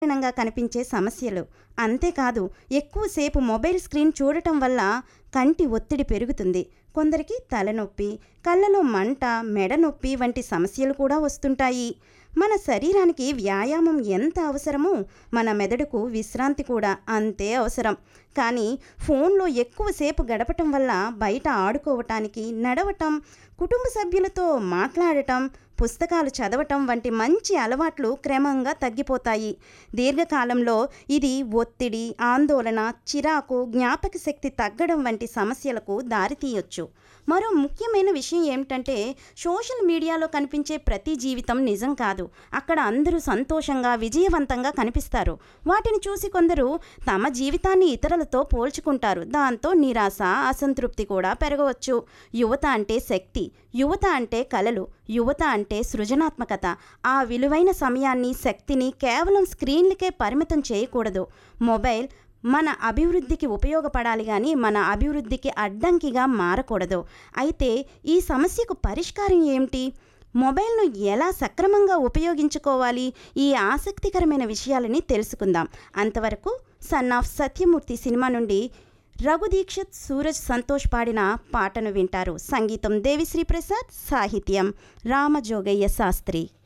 సాధారణంగా కనిపించే సమస్యలు అంతేకాదు ఎక్కువసేపు మొబైల్ స్క్రీన్ చూడటం వల్ల కంటి ఒత్తిడి పెరుగుతుంది కొందరికి తలనొప్పి కళ్ళలో మంట మెడ నొప్పి వంటి సమస్యలు కూడా వస్తుంటాయి మన శరీరానికి వ్యాయామం ఎంత అవసరమో మన మెదడుకు విశ్రాంతి కూడా అంతే అవసరం కానీ ఫోన్లో ఎక్కువసేపు గడపటం వల్ల బయట ఆడుకోవటానికి నడవటం కుటుంబ సభ్యులతో మాట్లాడటం పుస్తకాలు చదవటం వంటి మంచి అలవాట్లు క్రమంగా తగ్గిపోతాయి దీర్ఘకాలంలో ఇది ఒత్తిడి ఆందోళన చిరాకు జ్ఞాపక శక్తి తగ్గడం వంటి సమస్యలకు దారితీయొచ్చు మరో ముఖ్యమైన విషయం ఏమిటంటే సోషల్ మీడియాలో కనిపించే ప్రతి జీవితం నిజం కాదు అక్కడ అందరూ సంతోషంగా విజయవంతంగా కనిపిస్తారు వాటిని చూసి కొందరు తమ జీవితాన్ని ఇతరులతో పోల్చుకుంటారు దాంతో నిరాశ అసంతృప్తి కూడా పెరగవచ్చు యువత అంటే శక్తి యువత అంటే కలలు యువత అంటే సృజనాత్మకత ఆ విలువైన సమయాన్ని శక్తిని కేవలం స్క్రీన్లకే పరిమితం చేయకూడదు మొబైల్ మన అభివృద్ధికి ఉపయోగపడాలి కానీ మన అభివృద్ధికి అడ్డంకిగా మారకూడదు అయితే ఈ సమస్యకు పరిష్కారం ఏమిటి మొబైల్ను ఎలా సక్రమంగా ఉపయోగించుకోవాలి ఈ ఆసక్తికరమైన విషయాలని తెలుసుకుందాం అంతవరకు సన్ ఆఫ్ సత్యమూర్తి సినిమా నుండి రఘు దీక్షిత్ సూరజ్ సంతోష్ పాడిన పాటను వింటారు సంగీతం దేవిశ్రీ ప్రసాద్ సాహిత్యం రామజోగయ్య శాస్త్రి